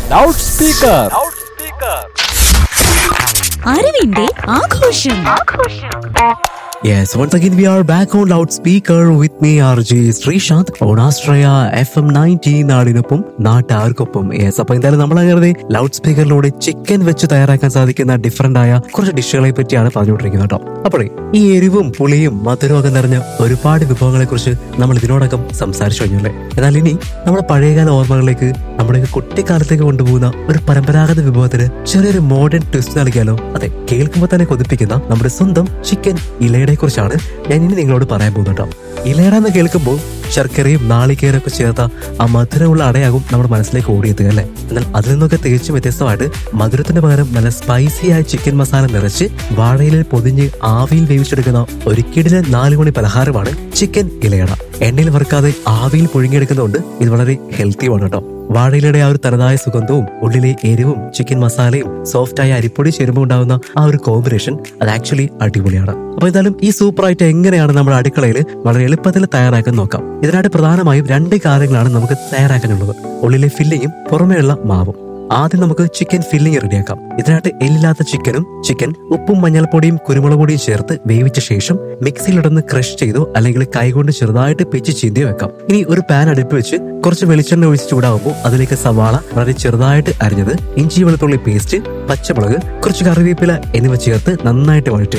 loud speaker അറിവിന്റെ ആഘോഷം Yes, once again we are back on loudspeaker with me RJ Sreesanth on Astraya FM 90 നാടിനൊപ്പം നാട്ടാർക്കൊപ്പം yes അപ്പൊ എന്തായാലും നമ്മൾ അങ്ങനെ ലൗഡ് സ്പീക്കറിലൂടെ ചിക്കൻ വെച്ച് തയ്യാറാക്കാൻ സാധിക്കുന്ന ഡിഫറെന്റ് ആയ കുറച്ച് ഡിഷുകളെ പറ്റിയാണ് പറഞ്ഞുകൊണ്ടിരിക്കുന്നത് കേട്ടോ അപ്പോഴേ ഈ എരിവും പുളിയും മധുരവും ഒക്കെ നിറഞ്ഞ ഒരുപാട് വിഭവങ്ങളെ കുറിച്ച് നമ്മൾ ഇതിനോടകം സംസാരിച്ചു കഴിഞ്ഞു അല്ലേ എന്നാൽ ഇനി നമ്മുടെ പഴയകാല ഓർമ്മകളിലേക്ക് നമ്മുടെ കുട്ടിക്കാലത്തേക്ക് കൊണ്ടുപോകുന്ന ഒരു പരമ്പരാഗത വിഭവത്തിന് ചെറിയൊരു മോഡേൺ ട്വിസ്റ്റ് നൽകിയാലോ അതെ കേൾക്കുമ്പോൾ തന്നെ കൊതിപ്പിക്കുന്ന നമ്മുടെ സ്വന്തം ചിക്കൻ ഇലയുടെ കുറിച്ചാണ് ഞാൻ ഇനി നിങ്ങളോട് പറയാൻ പോകുന്നുണ്ടോ ഇലയട എന്ന് കേൾക്കുമ്പോൾ ശർക്കരയും നാളികേരൊക്കെ ചേർത്ത ആ മധുരമുള്ള അടയാകും നമ്മുടെ മനസ്സിലേക്ക് ഓടിയെത്തുക അല്ലേ എന്നാൽ അതിൽ നിന്നൊക്കെ തികച്ചും വ്യത്യസ്തമായിട്ട് മധുരത്തിന് പകരം നല്ല സ്പൈസി ആയ ചിക്കൻ മസാല നിറച്ച് വാഴയിലിൽ പൊതിഞ്ഞ് ആവിയിൽ വേവിച്ചെടുക്കുന്ന ഒരു കിടിലൻ നാലുമണി പലഹാരമാണ് ചിക്കൻ ഇലയട എണ്ണയിൽ വറുക്കാതെ ആവിയിൽ പുഴുങ്ങിയെടുക്കുന്നതുകൊണ്ട് ഇത് വളരെ ഹെൽത്തിയുമാണ് കേട്ടോ വാഴയിലയുടെ ആ ഒരു തനതായ സുഗന്ധവും ഉള്ളിലെ എരിവും ചിക്കൻ മസാലയും സോഫ്റ്റ് ആയ അരിപ്പൊടി ചേരുമ്പോൾ ഉണ്ടാകുന്ന ആ ഒരു കോമ്പിനേഷൻ അത് ആക്ച്വലി അടിപൊളിയാണ് അപ്പൊ എന്തായാലും ഈ സൂപ്പർ ആയിട്ട് എങ്ങനെയാണ് നമ്മുടെ അടുക്കളയിൽ വളരെ എളുപ്പത്തിൽ തയ്യാറാക്കാൻ നോക്കാം ഇതിനായിട്ട് പ്രധാനമായും രണ്ട് കാര്യങ്ങളാണ് നമുക്ക് തയ്യാറാക്കാനുള്ളത് ഉള്ളിലെ ഫില്ലിങ്ങും പുറമേയുള്ള മാവും ആദ്യം നമുക്ക് ചിക്കൻ ഫില്ലിംഗ് റെഡിയാക്കാം ഇതിനായിട്ട് എല്ലില്ലാത്ത ചിക്കനും ചിക്കൻ ഉപ്പും മഞ്ഞൾപ്പൊടിയും കുരുമുളക് പൊടിയും ചേർത്ത് വേവിച്ച ശേഷം മിക്സിയിലിടന്ന് ക്രഷ് ചെയ്തോ അല്ലെങ്കിൽ കൈകൊണ്ട് ചെറുതായിട്ട് പിച്ച് ചീന്തി വെക്കാം ഇനി ഒരു പാൻ അടുപ്പ് വെച്ച് കുറച്ച് വെളിച്ചെണ്ണ ഒഴിച്ച് ചൂടാകുമ്പോൾ അതിലേക്ക് സവാള വളരെ ചെറുതായിട്ട് അരിഞ്ഞത് ഇഞ്ചി വെളുത്തുള്ളി പേസ്റ്റ് പച്ചമുളക് കുറച്ച് കറിവേപ്പില എന്നിവ ചേർത്ത് നന്നായിട്ട് വഴറ്റുക